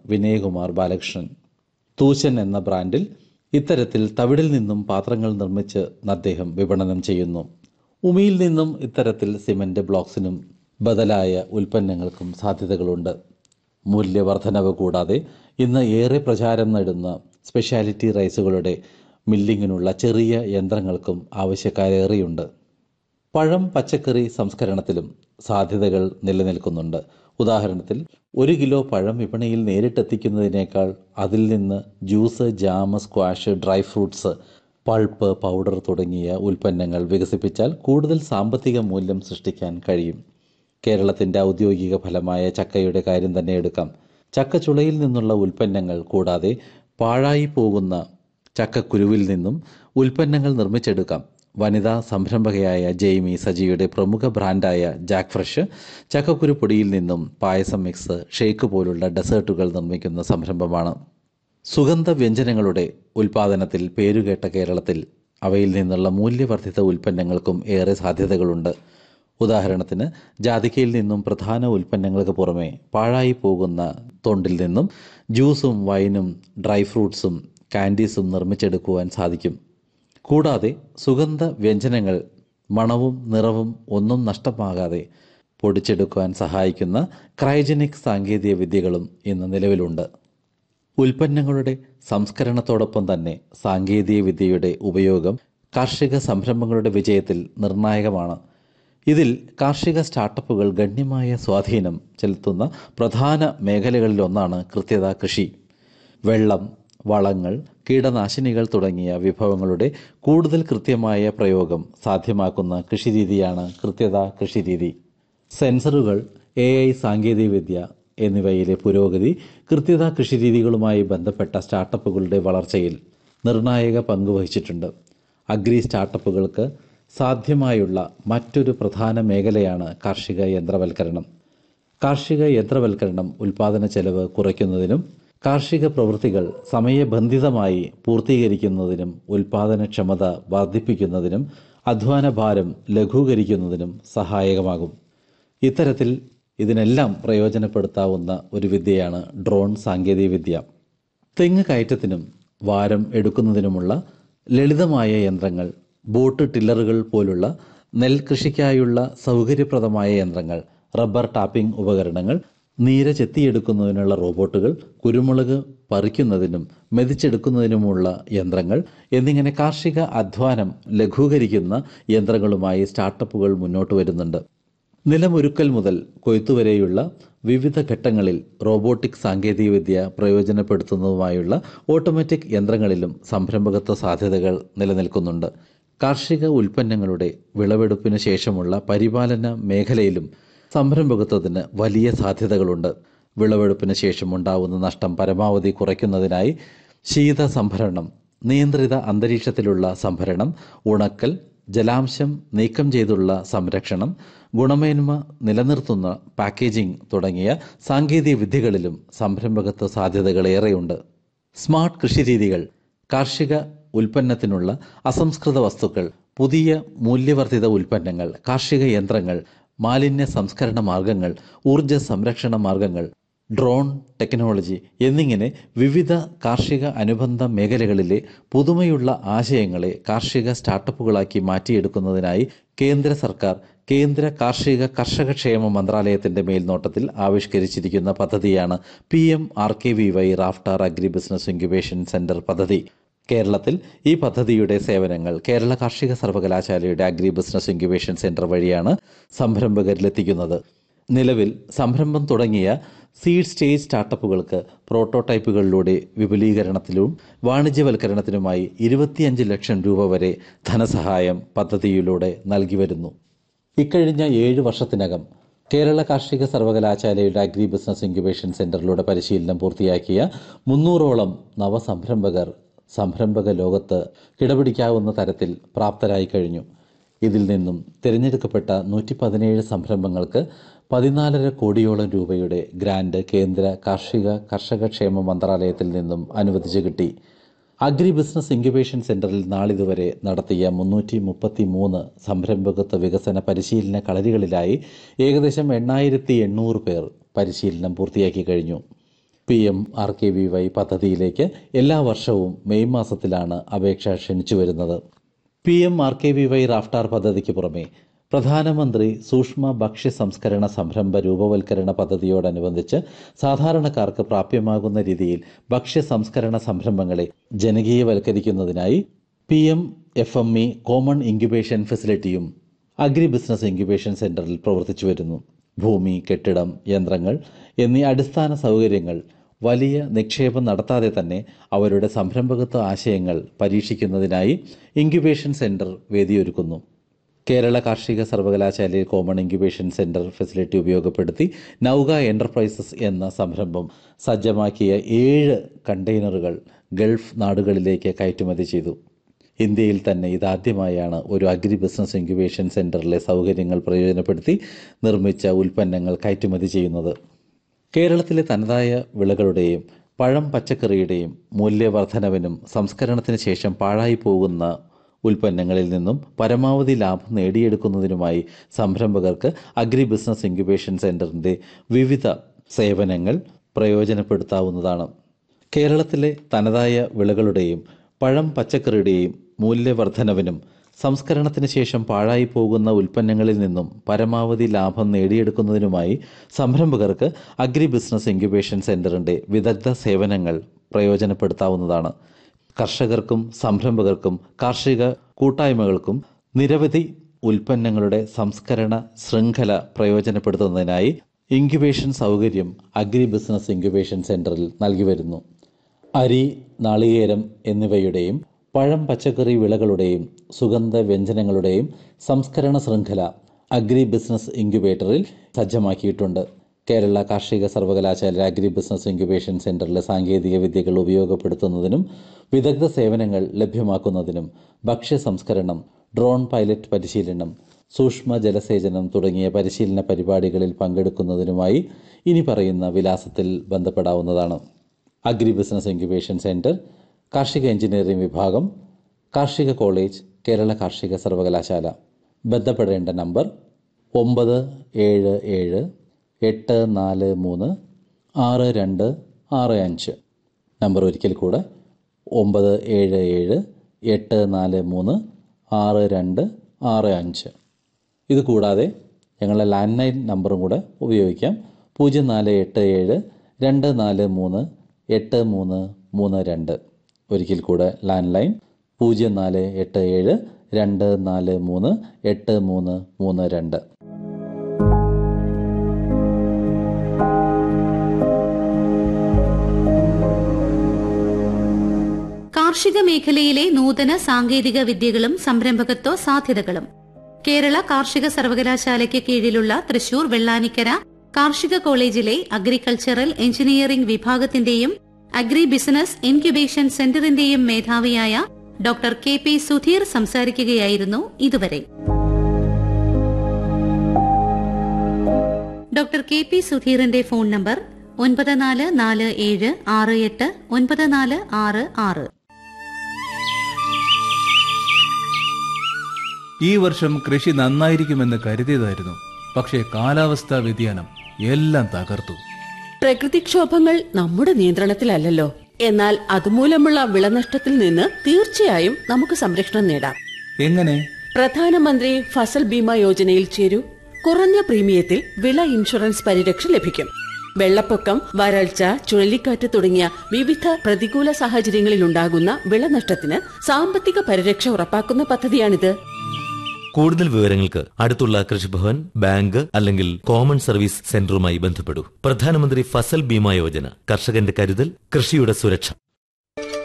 വിനയകുമാർ ബാലകൃഷ്ണൻ തൂശൻ എന്ന ബ്രാൻഡിൽ ഇത്തരത്തിൽ തവിടിൽ നിന്നും പാത്രങ്ങൾ നിർമ്മിച്ച് അദ്ദേഹം വിപണനം ചെയ്യുന്നു ഉമിയിൽ നിന്നും ഇത്തരത്തിൽ സിമന്റ് ബ്ലോക്സിനും ബദലായ ഉൽപ്പന്നങ്ങൾക്കും സാധ്യതകളുണ്ട് മൂല്യവർധനവ് കൂടാതെ ഇന്ന് ഏറെ പ്രചാരം നേടുന്ന സ്പെഷ്യാലിറ്റി റൈസുകളുടെ മില്ലിങ്ങിനുള്ള ചെറിയ യന്ത്രങ്ങൾക്കും ആവശ്യക്കാരേറെയുണ്ട് പഴം പച്ചക്കറി സംസ്കരണത്തിലും സാധ്യതകൾ നിലനിൽക്കുന്നുണ്ട് ഉദാഹരണത്തിൽ ഒരു കിലോ പഴം വിപണിയിൽ നേരിട്ടെത്തിക്കുന്നതിനേക്കാൾ അതിൽ നിന്ന് juice jam squash dry fruits pulp powder തുടങ്ങിയ ഉൽപ്പന്നങ്ങൾ വികസിപ്പിച്ചാൽ കൂടുതൽ സാമ്പത്തിക മൂല്യം സൃഷ്ടിക്കാൻ കഴിയും കേരളത്തിൻ്റെ ഔദ്യോഗിക ഫലമായ ചക്കയുടെ കാര്യം തന്നെ എടുക്കാം ചക്കച്ചുളയിൽ നിന്നുള്ള ഉൽപ്പന്നങ്ങൾ കൂടാതെ പാഴായി പോകുന്ന ചക്കക്കുരുവിൽ നിന്നും ഉൽപ്പന്നങ്ങൾ നിർമ്മിച്ചെടുക്കാം വനിതാ സംരംഭകയായ ജെയ്മി സജിയുടെ പ്രമുഖ ബ്രാൻഡായ ജാക്ക് ഫ്രഷ് ചക്കക്കുരു പൊടിയിൽ നിന്നും പായസം മിക്സ് ഷേക്ക് പോലുള്ള ഡെസേർട്ടുകൾ നിർമ്മിക്കുന്ന സംരംഭമാണ് സുഗന്ധ വ്യഞ്ജനങ്ങളുടെ ഉൽപാദനത്തിൽ പേരുകേട്ട കേരളത്തിൽ അവയിൽ നിന്നുള്ള മൂല്യവർദ്ധിത ഉൽപ്പന്നങ്ങൾക്കും ഏറെ സാധ്യതകളുണ്ട് ഉദാഹരണത്തിന് ജാതിക്കയിൽ നിന്നും പ്രധാന ഉൽപ്പന്നങ്ങൾക്ക് പുറമെ പാഴായി പോകുന്ന തൊണ്ടിൽ നിന്നും ജ്യൂസും വൈനും ഡ്രൈ ഫ്രൂട്ട്സും കാൻഡീസും നിർമ്മിച്ചെടുക്കുവാൻ സാധിക്കും കൂടാതെ സുഗന്ധ വ്യഞ്ജനങ്ങൾ മണവും നിറവും ഒന്നും നഷ്ടമാകാതെ പൊടിച്ചെടുക്കുവാൻ സഹായിക്കുന്ന ക്രയോജനിക് സാങ്കേതിക വിദ്യകളും ഇന്ന് നിലവിലുണ്ട് ഉൽപ്പന്നങ്ങളുടെ സംസ്കരണത്തോടൊപ്പം തന്നെ സാങ്കേതിക വിദ്യയുടെ ഉപയോഗം കാർഷിക സംരംഭങ്ങളുടെ വിജയത്തിൽ നിർണായകമാണ് ഇതിൽ കാർഷിക സ്റ്റാർട്ടപ്പുകൾ ഗണ്യമായ സ്വാധീനം ചെലുത്തുന്ന പ്രധാന മേഖലകളിലൊന്നാണ് കൃത്യത കൃഷി വെള്ളം വളങ്ങൾ കീടനാശിനികൾ തുടങ്ങിയ വിഭവങ്ങളുടെ കൂടുതൽ കൃത്യമായ പ്രയോഗം സാധ്യമാക്കുന്ന കൃഷിരീതിയാണ് കൃത്യത കൃഷിരീതി സെൻസറുകൾ എ ഐ സാങ്കേതികവിദ്യ എന്നിവയിലെ പുരോഗതി കൃത്യത കൃഷിരീതികളുമായി ബന്ധപ്പെട്ട സ്റ്റാർട്ടപ്പുകളുടെ വളർച്ചയിൽ നിർണായക പങ്ക് വഹിച്ചിട്ടുണ്ട് അഗ്രി സ്റ്റാർട്ടപ്പുകൾക്ക് സാധ്യമായുള്ള മറ്റൊരു പ്രധാന മേഖലയാണ് കാർഷിക യന്ത്രവൽക്കരണം കാർഷിക യന്ത്രവൽക്കരണം ഉൽപാദന ചെലവ് കുറയ്ക്കുന്നതിനും കാർഷിക പ്രവൃത്തികൾ സമയബന്ധിതമായി പൂർത്തീകരിക്കുന്നതിനും ഉൽപാദനക്ഷമത വർദ്ധിപ്പിക്കുന്നതിനും അധ്വാന ഭാരം ലഘൂകരിക്കുന്നതിനും സഹായകമാകും ഇത്തരത്തിൽ ഇതിനെല്ലാം പ്രയോജനപ്പെടുത്താവുന്ന ഒരു വിദ്യയാണ് ഡ്രോൺ സാങ്കേതികവിദ്യ തെങ്ങ് കയറ്റത്തിനും വാരം എടുക്കുന്നതിനുമുള്ള ലളിതമായ യന്ത്രങ്ങൾ ബോട്ട് ടില്ലറുകൾ പോലുള്ള നെൽകൃഷിക്കായുള്ള സൗകര്യപ്രദമായ യന്ത്രങ്ങൾ റബ്ബർ ടാപ്പിംഗ് ഉപകരണങ്ങൾ നീര ചെത്തിയെടുക്കുന്നതിനുള്ള റോബോട്ടുകൾ കുരുമുളക് പറിക്കുന്നതിനും മെതിച്ചെടുക്കുന്നതിനുമുള്ള യന്ത്രങ്ങൾ എന്നിങ്ങനെ കാർഷിക അധ്വാനം ലഘൂകരിക്കുന്ന യന്ത്രങ്ങളുമായി സ്റ്റാർട്ടപ്പുകൾ മുന്നോട്ട് വരുന്നുണ്ട് നിലമൊരുക്കൽ മുതൽ കൊയ്ത്തുവരെയുള്ള വിവിധ ഘട്ടങ്ങളിൽ റോബോട്ടിക് സാങ്കേതികവിദ്യ പ്രയോജനപ്പെടുത്തുന്നതുമായുള്ള ഓട്ടോമാറ്റിക് യന്ത്രങ്ങളിലും സംരംഭകത്വ സാധ്യതകൾ നിലനിൽക്കുന്നുണ്ട് കാർഷിക ഉൽപ്പന്നങ്ങളുടെ വിളവെടുപ്പിന് ശേഷമുള്ള പരിപാലന മേഖലയിലും സംരംഭകത്വത്തിന് വലിയ സാധ്യതകളുണ്ട് വിളവെടുപ്പിന് ശേഷം ഉണ്ടാവുന്ന നഷ്ടം പരമാവധി കുറയ്ക്കുന്നതിനായി ശീത സംഭരണം നിയന്ത്രിത അന്തരീക്ഷത്തിലുള്ള സംഭരണം ഉണക്കൽ ജലാംശം നീക്കം ചെയ്തുള്ള സംരക്ഷണം ഗുണമേന്മ നിലനിർത്തുന്ന പാക്കേജിംഗ് തുടങ്ങിയ സാങ്കേതിക വിദ്യകളിലും സംരംഭകത്വ സാധ്യതകൾ ഏറെയുണ്ട് സ്മാർട്ട് കൃഷിരീതികൾ കാർഷിക ഉൽപ്പന്നത്തിനുള്ള അസംസ്കൃത വസ്തുക്കൾ പുതിയ മൂല്യവർദ്ധിത ഉൽപ്പന്നങ്ങൾ കാർഷിക യന്ത്രങ്ങൾ മാലിന്യ സംസ്കരണ മാർഗങ്ങൾ ഊർജ സംരക്ഷണ മാർഗങ്ങൾ ഡ്രോൺ ടെക്നോളജി എന്നിങ്ങനെ വിവിധ കാർഷിക അനുബന്ധ മേഖലകളിലെ പുതുമയുള്ള ആശയങ്ങളെ കാർഷിക സ്റ്റാർട്ടപ്പുകളാക്കി മാറ്റിയെടുക്കുന്നതിനായി കേന്ദ്ര സർക്കാർ കേന്ദ്ര കാർഷിക കർഷക ക്ഷേമ മന്ത്രാലയത്തിന്റെ മേൽനോട്ടത്തിൽ ആവിഷ്കരിച്ചിരിക്കുന്ന പദ്ധതിയാണ് P M R K V Y Raftaar agri business incubation centre പദ്ധതി കേരളത്തിൽ ഈ പദ്ധതിയുടെ സേവനങ്ങൾ കേരള കാർഷിക സർവകലാശാലയുടെ അഗ്രി ബിസിനസ് ഇൻക്യുബേഷൻ സെന്റർ വഴിയാണ് സംരംഭകരിലെത്തിക്കുന്നത് നിലവിൽ സംരംഭം തുടങ്ങിയ സീഡ് സ്റ്റേജ് സ്റ്റാർട്ടപ്പുകൾക്ക് പ്രോട്ടോടൈപ്പുകളിലൂടെ വിപുലീകരണത്തിലും വാണിജ്യവൽക്കരണത്തിനുമായി ഇരുപത്തിയഞ്ച് ലക്ഷം രൂപ വരെ ധനസഹായം പദ്ധതിയിലൂടെ നൽകി വരുന്നു ഇക്കഴിഞ്ഞ ഏഴ് വർഷത്തിനകം കേരള കാർഷിക സർവകലാശാലയുടെ അഗ്രി ബിസിനസ് ഇൻക്യുബേഷൻ സെന്ററിലൂടെ പരിശീലനം പൂർത്തിയാക്കിയ മുന്നൂറോളം നവസംരംഭകർ സംരംഭക ലോകത്ത് കിടപിടിക്കാവുന്ന തരത്തിൽ പ്രാപ്തരായി കഴിഞ്ഞു ഇതിൽ നിന്നും തിരഞ്ഞെടുക്കപ്പെട്ട നൂറ്റി പതിനേഴ് സംരംഭങ്ങൾക്ക് പതിനാലര കോടിയോളം രൂപയുടെ ഗ്രാന്റ് കേന്ദ്ര കാർഷിക കർഷക ക്ഷേമ മന്ത്രാലയത്തിൽ നിന്നും അനുവദിച്ചു കിട്ടി അഗ്രി ബിസിനസ് ഇൻക്യുബേഷൻ സെന്ററിൽ നാളിതുവരെ നടത്തിയ മുന്നൂറ്റി മുപ്പത്തി മൂന്ന് സംരംഭകത്വ വികസന പരിശീലന കളരികളിലായി ഏകദേശം എണ്ണായിരത്തി എണ്ണൂറ് പേർ പരിശീലനം പൂർത്തിയാക്കി കഴിഞ്ഞു P M R K V Y പദ്ധതിയിലേക്ക് എല്ലാ വർഷവും മെയ് മാസത്തിലാണ് അപേക്ഷ ക്ഷണിച്ചു വരുന്നത് P M R K V Y Raftaar പദ്ധതിക്ക് പുറമെ പ്രധാനമന്ത്രി സൂക്ഷ്മ ഭക്ഷ്യ സംസ്കരണ സംരംഭ രൂപവൽക്കരണ പദ്ധതിയോടനുബന്ധിച്ച് സാധാരണക്കാർക്ക് പ്രാപ്യമാകുന്ന രീതിയിൽ ഭക്ഷ്യ സംസ്കരണ സംരംഭങ്ങളെ ജനകീയവൽക്കരിക്കുന്നതിനായി P M F M E common incubation ഫെസിലിറ്റിയും അഗ്രി ബിസിനസ് ഇൻക്യുബേഷൻ സെന്ററിൽ പ്രവർത്തിച്ചു വരുന്നു ഭൂമി കെട്ടിടം യന്ത്രങ്ങൾ എന്നീ അടിസ്ഥാന സൗകര്യങ്ങൾ വലിയ നിക്ഷേപം നടത്താതെ തന്നെ അവരുടെ സംരംഭകത്വ ആശയങ്ങൾ പരീക്ഷിക്കുന്നതിനായി ഇൻക്യുബേഷൻ സെന്റർ വേദിയൊരുക്കുന്നു കേരള കാർഷിക സർവകലാശാലയിൽ കോമൺ ഇൻക്യുബേഷൻ സെന്റർ ഫെസിലിറ്റി ഉപയോഗപ്പെടുത്തി നൗക എന്റർപ്രൈസസ് എന്ന സംരംഭം സജ്ജമാക്കിയ ഏഴ് കണ്ടെയ്നറുകൾ ഗൾഫ് നാടുകളിലേക്ക് കയറ്റുമതി ചെയ്തു ഇന്ത്യയിൽ തന്നെ ഇതാദ്യമായാണ് ഒരു അഗ്രി ബിസിനസ് ഇൻക്യുബേഷൻ സെന്ററിലെ സൗകര്യങ്ങൾ പ്രയോജനപ്പെടുത്തി നിർമ്മിച്ച ഉൽപ്പന്നങ്ങൾ കയറ്റുമതി ചെയ്യുന്നത് കേരളത്തിലെ തനതായ വിളകളുടെയും പഴം പച്ചക്കറിയുടെയും മൂല്യവർദ്ധനവിനും സംസ്കരണത്തിന് ശേഷം പാഴായി പോകുന്ന ഉൽപ്പന്നങ്ങളിൽ നിന്നും പരമാവധി ലാഭം നേടിയെടുക്കുന്നതിനുമായി സംരംഭകർക്ക് അഗ്രി ബിസിനസ് ഇൻക്യുബേഷൻ സെന്ററിന്റെ വിവിധ സേവനങ്ങൾ പ്രയോജനപ്പെടുത്താവുന്നതാണ് കേരളത്തിലെ തനതായ വിളകളുടെയും പഴം പച്ചക്കറിയുടെയും മൂല്യവർദ്ധനവിനും സംസ്കരണത്തിന് ശേഷം പാഴായി പോകുന്ന ഉൽപ്പന്നങ്ങളിൽ നിന്നും പരമാവധി ലാഭം നേടിയെടുക്കുന്നതിനുമായി സംരംഭകർക്ക് അഗ്രി ബിസിനസ് ഇൻക്യുബേഷൻ സെന്ററിന്റെ വിദഗ്ധ സേവനങ്ങൾ പ്രയോജനപ്പെടുത്താവുന്നതാണ് കർഷകർക്കും സംരംഭകർക്കും കാർഷിക കൂട്ടായ്മകൾക്കും നിരവധി ഉൽപ്പന്നങ്ങളുടെ സംസ്കരണ ശൃംഖല പ്രയോജനപ്പെടുത്തുന്നതിനായി ഇൻക്യുബേഷൻ സൗകര്യം അഗ്രി ബിസിനസ് ഇൻക്യുബേഷൻ സെന്ററിൽ നൽകി വരുന്നു അരി നാളികേരം എന്നിവയുടെയും പഴം പച്ചക്കറി വിളകളുടെയും സുഗന്ധ വ്യഞ്ജനങ്ങളുടെയും സംസ്കരണ ശൃംഖല അഗ്രി ബിസിനസ് ഇൻക്യുബേറ്ററിൽ സജ്ജമാക്കിയിട്ടുണ്ട് കേരള കാർഷിക സർവകലാശാല അഗ്രി ബിസിനസ് ഇൻക്യുബേഷൻ സെന്ററിലെ സാങ്കേതിക വിദ്യകൾ ഉപയോഗപ്പെടുത്തുന്നതിനും വിദഗ്ധ സേവനങ്ങൾ ലഭ്യമാക്കുന്നതിനും ഭക്ഷ്യ സംസ്കരണം ഡ്രോൺ പൈലറ്റ് പരിശീലനം സൂക്ഷ്മ ജലസേചനം തുടങ്ങിയ പരിശീലന പരിപാടികളിൽ പങ്കെടുക്കുന്നതിനുമായി ഇനി പറയുന്ന വിലാസത്തിൽ ബന്ധപ്പെടാവുന്നതാണ് അഗ്രി ബിസിനസ് ഇൻക്യുബേഷൻ സെന്റർ കാർഷിക എഞ്ചിനീയറിംഗ് വിഭാഗം കാർഷിക കോളേജ് കേരള കാർഷിക സർവകലാശാല ബന്ധപ്പെടേണ്ട നമ്പർ ഒമ്പത് ഏഴ് ഏഴ് എട്ട് നാല് മൂന്ന് ആറ് രണ്ട് ആറ് അഞ്ച് നമ്പർ ഒരിക്കൽ കൂടെ ഒമ്പത് ഏഴ് ഏഴ് എട്ട് നാല് മൂന്ന് ആറ് രണ്ട് ആറ് അഞ്ച് ഇത് കൂടാതെ ഞങ്ങളുടെ ലാൻഡ് ലൈൻ നമ്പറും കൂടെ ഉപയോഗിക്കാം പൂജ്യം നാല് എട്ട് ഏഴ് രണ്ട് നാല് മൂന്ന് എട്ട് മൂന്ന് മൂന്ന് രണ്ട് ഒരിക്കൽ കൂടെ ലാൻഡ് ലൈൻ പൂജ്യം നാല് എട്ട് ഏഴ് രണ്ട് നാല് മൂന്ന് എട്ട് മൂന്ന് മൂന്ന് രണ്ട് കാർഷിക മേഖലയിലെ നൂതന സാങ്കേതിക വിദ്യകളും സംരംഭകത്വ സാധ്യതകളും കേരള കാർഷിക സർവകലാശാലയ്ക്ക് കീഴിലുള്ള തൃശൂർ വെള്ളാനിക്കര കാർഷിക കോളേജിലെ അഗ്രികൾച്ചറൽ എഞ്ചിനീയറിംഗ് വിഭാഗത്തിന്റെയും അഗ്രി ബിസിനസ് ഇൻക്യുബേഷൻ സെന്ററിന്റെയും മേധാവിയായ ഡോക്ടർ കെ പി സുധീർ സംസാരിക്കുകയായിരുന്നു ഇതുവരെ ഡോക്ടർ കെ പി സുധീറിന്റെ ഫോൺ നമ്പർ ഒൻപത് നാല് നാല് ഏഴ് ആറ് എട്ട് ഒൻപത് നാല് ആറ് ആറ് ഈ വർഷം കൃഷി നന്നായിരിക്കുമെന്ന് കരുതിയതായിരുന്നു പക്ഷേ കാലാവസ്ഥാ വ്യതിയാനം എല്ലാം തകർത്തു പ്രകൃതിക്ഷോഭങ്ങൾ നമ്മുടെ നിയന്ത്രണത്തിലല്ലല്ലോ എന്നാൽ അതുമൂലമുള്ള വിളനഷ്ടത്തിൽ നിന്ന് തീർച്ചയായും നമുക്ക് സംരക്ഷണം നേടാം എങ്ങനെ പ്രധാനമന്ത്രി ഫസൽ ബീമ യോജനയിൽ ചേരൂ കുറഞ്ഞ പ്രീമിയത്തിൽ വിള ഇൻഷുറൻസ് പരിരക്ഷ ലഭിക്കും വെള്ളപ്പൊക്കം വരൾച്ച ചുഴലിക്കാറ്റ് തുടങ്ങിയ വിവിധ പ്രതികൂല സാഹചര്യങ്ങളിലുണ്ടാകുന്ന വിളനഷ്ടത്തിന് സാമ്പത്തിക പരിരക്ഷ ഉറപ്പാക്കുന്ന പദ്ധതിയാണിത് കൂടുതൽ വിവരങ്ങൾക്ക് അടുത്തുള്ള കൃഷിഭവൻ ബാങ്ക് അല്ലെങ്കിൽ കോമൺ സർവീസ് സെന്ററുമായി ബന്ധപ്പെടൂ പ്രധാനമന്ത്രി ഫസൽ ബീമ യോജന കർഷകന്റെ കരുതൽ കൃഷിയുടെ സുരക്ഷ